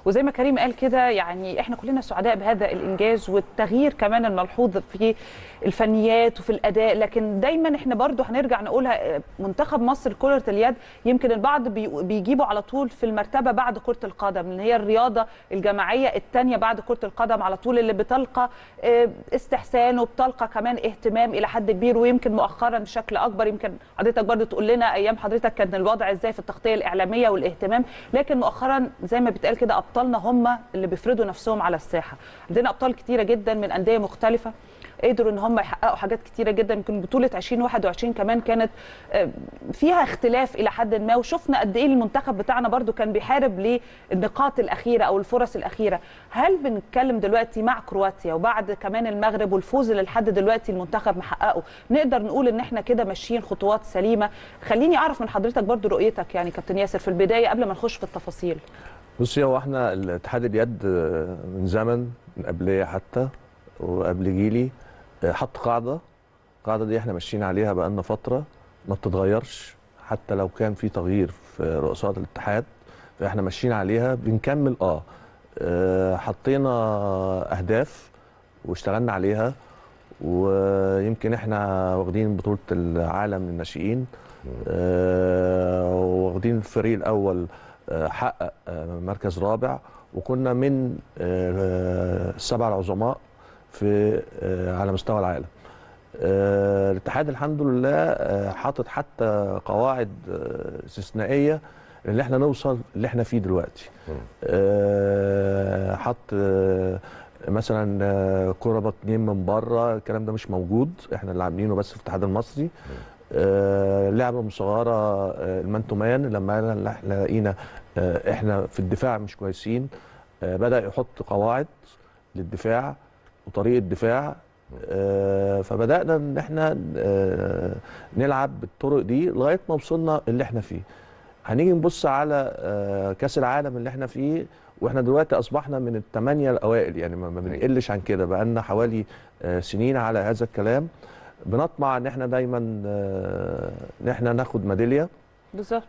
وزي ما كريم قال كده يعني احنا كلنا سعداء بهذا الانجاز والتغيير كمان الملحوظ في الفنيات وفي الاداء لكن دايما احنا برضو هنرجع نقولها منتخب مصر كره اليد يمكن البعض بي- بيجيبوا على طول في المرتبه بعد كره القدم اللي هي الرياضه الجماعيه الثانيه بعد كره القدم على طول اللي بتلقى آه، استحسان وبتلقى كمان اهتمام الى حد كبير ويمكن مؤخرا بشكل اكبر يمكن حضرتك برضو تقول لنا ايام حضرتك كان الوضع ازاي في التغطيه الاعلاميه والاهتمام لكن مؤخرا زي ما بيتقال كده ابطالنا هم اللي بيفرضوا نفسهم على الساحه عندنا ابطال كتيره جدا من انديه مختلفه قدروا ان هم يحققوا حاجات كتيره جدا يمكن بطوله 2021 كمان كانت آه، فيها اختلاف الى حد ما وشفنا قد ايه المنتخب بتاعنا برضو كان بيحارب للنقاط الاخيره او الفرص الاخيره هل بنتكلم دلوقتي مع كرواتيا وبعد كمان المغرب والفوز اللي لحد دلوقتي المنتخب محققه نقدر نقول ان احنا كده ماشيين خطوات سليمه خليني اعرف من حضرتك برضو رؤيتك يعني كابتن ياسر في البدايه قبل ما نخش في التفاصيل بصي هو احنا الاتحاد اليد آه، من زمن من قبليه حتى وقبل جيلي آه، حط قاعده القاعده دي احنا ماشيين عليها بقالنا فتره ما بتتغيرش حتى لو كان في تغيير في رؤساء الاتحاد فاحنا ماشيين عليها بنكمل اه آه، حطينا اهداف واشتغلنا عليها ويمكن احنا واخدين بطوله العالم للناشئين آه، واخدين الفريق الاول آه، حقق آه، مركز رابع وكنا من آه، السبع العظماء في آه، على مستوى العالم آه، الاتحاد الحمد لله آه، حاطط حتى قواعد آه، استثنائيه ان احنا نوصل اللي احنا فيه دلوقتي آه، حط آه، مثلا آه، كرة باتنين من بره الكلام ده مش موجود احنا اللي عاملينه بس في الاتحاد المصري آه، لعبه مصغره آه، المان تو مان لما احنا لقينا آه، احنا في الدفاع مش كويسين آه، بدا يحط قواعد للدفاع وطريقه دفاع آه، فبدانا ان احنا آه، نلعب بالطرق دي لغايه ما وصلنا اللي احنا فيه هنيجي نبص على آه، كاس العالم اللي احنا فيه واحنا دلوقتي اصبحنا من الثمانيه الاوائل يعني ما ما بنقلش عن كده بقالنا حوالي آه، سنين على هذا الكلام بنطمع ان احنا دايما آه، ان احنا ناخد ميداليه بالظبط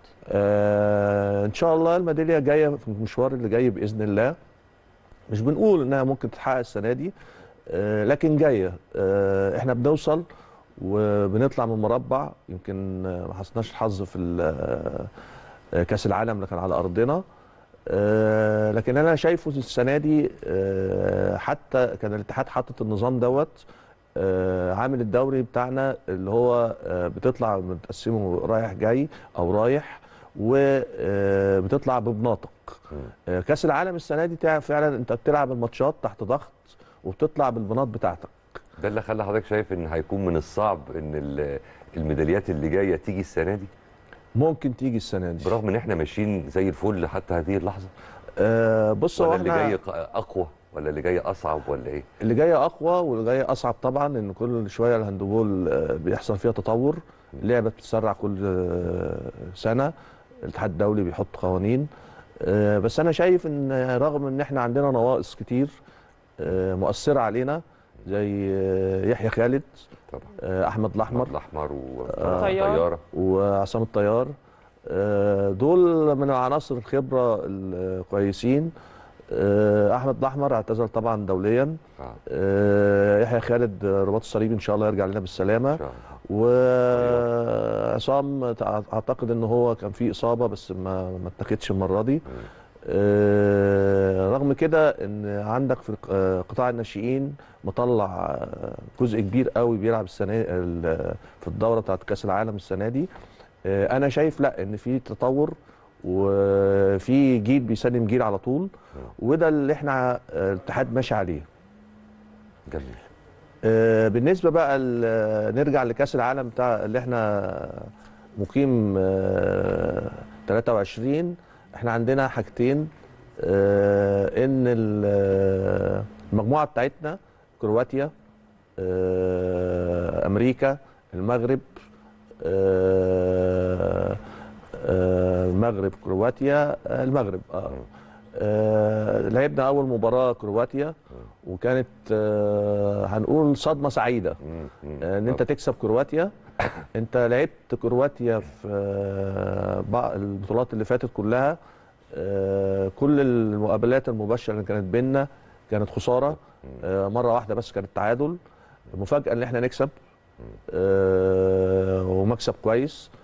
آه ان شاء الله الميداليه جايه في المشوار اللي جاي باذن الله مش بنقول انها ممكن تتحقق السنه دي آه لكن جايه آه احنا بنوصل وبنطلع من مربع يمكن آه، ما حصلناش الحظ في ال- آه، كاس العالم اللي كان على ارضنا آه لكن انا شايفه السنه دي آه حتى كان الاتحاد حاطط النظام دوت آه عامل الدوري بتاعنا اللي هو آه بتطلع متقسمه رايح جاي او رايح وبتطلع بمناطق آه كاس العالم السنه دي تع- فعلا انت بتلعب الماتشات تحت ضغط وبتطلع بالبناط بتاعتك ده اللي خلى حضرتك شايف ان هيكون من الصعب ان ال- الميداليات اللي جايه تيجي السنه دي ممكن تيجي السنه دي برغم ان احنا ماشيين زي الفل حتى هذه اللحظه آه بص هو ولا اللي احنا جاي ق- اقوى ولا اللي جاي اصعب ولا ايه اللي جايه اقوى واللي جايه اصعب طبعا لان كل شويه الهاندبول آه، بيحصل فيها تطور اللعبه بتتسرع كل آه، سنه الاتحاد الدولي بيحط قوانين آه، بس انا شايف ان رغم ان احنا عندنا نواقص كتير آه، مؤثره علينا زي آه، يحيى خالد طبعا آه، احمد الاحمر الاحمر آه، وطياره وعصام الطيار آه، دول من العناصر الخبره الكويسين آه، احمد الاحمر اعتزل طبعا دوليا آه. آه، يحيى خالد آه، رباط الصليبي ان شاء الله يرجع لنا بالسلامه ان شاء الله وعصام تع- اعتقد ان هو كان في اصابه بس ما ما اتاخدش المره دي آه، رغم كده ان عندك في آه، قطاع الناشئين مطلع آه، جزء كبير قوي بيلعب السنه ال- في الدوره بتاعت كاس العالم السنه دي آه، انا شايف لا ان في تطور وفي جيل بيسلم جيل على طول وده اللي احنا آه، الاتحاد ماشي عليه جميل آه، بالنسبه بقى ل- نرجع لكاس العالم بتاع اللي احنا مقيم آه، 23 احنا عندنا حاجتين آه، ان ال- المجموعه بتاعتنا كرواتيا آه، امريكا المغرب آه، آه، المغرب كرواتيا آه، المغرب اه آه، لعبنا اول مباراه كرواتيا وكانت آه، هنقول صدمه سعيده آه، ان انت تكسب كرواتيا انت لعبت كرواتيا في آه، بعض البطولات اللي فاتت كلها آه، كل المقابلات المباشره اللي كانت بيننا كانت خساره آه، مره واحده بس كانت تعادل المفاجاه ان احنا نكسب آه، ومكسب كويس